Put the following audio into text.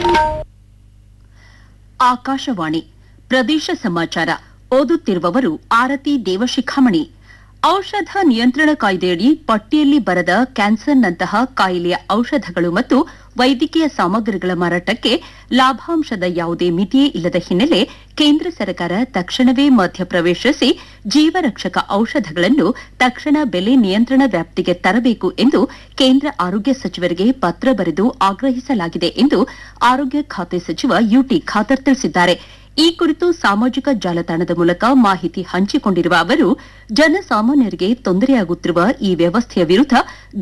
ಆಕಾಶವಾಣಿ ಪ್ರದೇಶ ಸಮಾಚಾರ ಓದುತ್ತಿರುವವರು ಆರತಿ ದೇವಶಿಖಾಮಣಿ ಔಷಧ ನಿಯಂತ್ರಣ ಕಾಯ್ದೆಯಡಿ ಪಟ್ಟಿಯಲ್ಲಿ ಬರದ ಕ್ಯಾನ್ಸರ್ನಂತಹ ಕಾಯಿಲೆಯ ಔಷಧಗಳು ಮತ್ತು ವೈದ್ಯಕೀಯ ಸಾಮಗ್ರಿಗಳ ಮಾರಾಟಕ್ಕೆ ಲಾಭಾಂಶದ ಯಾವುದೇ ಮಿತಿಯೇ ಇಲ್ಲದ ಹಿನ್ನೆಲೆ ಕೇಂದ್ರ ಸರ್ಕಾರ ತಕ್ಷಣವೇ ಮಧ್ಯಪ್ರವೇಶಿಸಿ ಜೀವರಕ್ಷಕ ಔಷಧಗಳನ್ನು ತಕ್ಷಣ ಬೆಲೆ ನಿಯಂತ್ರಣ ವ್ಯಾಪ್ತಿಗೆ ತರಬೇಕು ಎಂದು ಕೇಂದ್ರ ಆರೋಗ್ಯ ಸಚಿವರಿಗೆ ಪತ್ರ ಬರೆದು ಆಗ್ರಹಿಸಲಾಗಿದೆ ಎಂದು ಆರೋಗ್ಯ ಖಾತೆ ಸಚಿವ ಯುಟಿ ಖಾದರ್ ತಿಳಿಸಿದ್ದಾರೆ ಈ ಕುರಿತು ಸಾಮಾಜಿಕ ಜಾಲತಾಣದ ಮೂಲಕ ಮಾಹಿತಿ ಹಂಚಿಕೊಂಡಿರುವ ಅವರು ಜನಸಾಮಾನ್ಯರಿಗೆ ತೊಂದರೆಯಾಗುತ್ತಿರುವ ಈ ವ್ಯವಸ್ಥೆಯ ವಿರುದ್ದ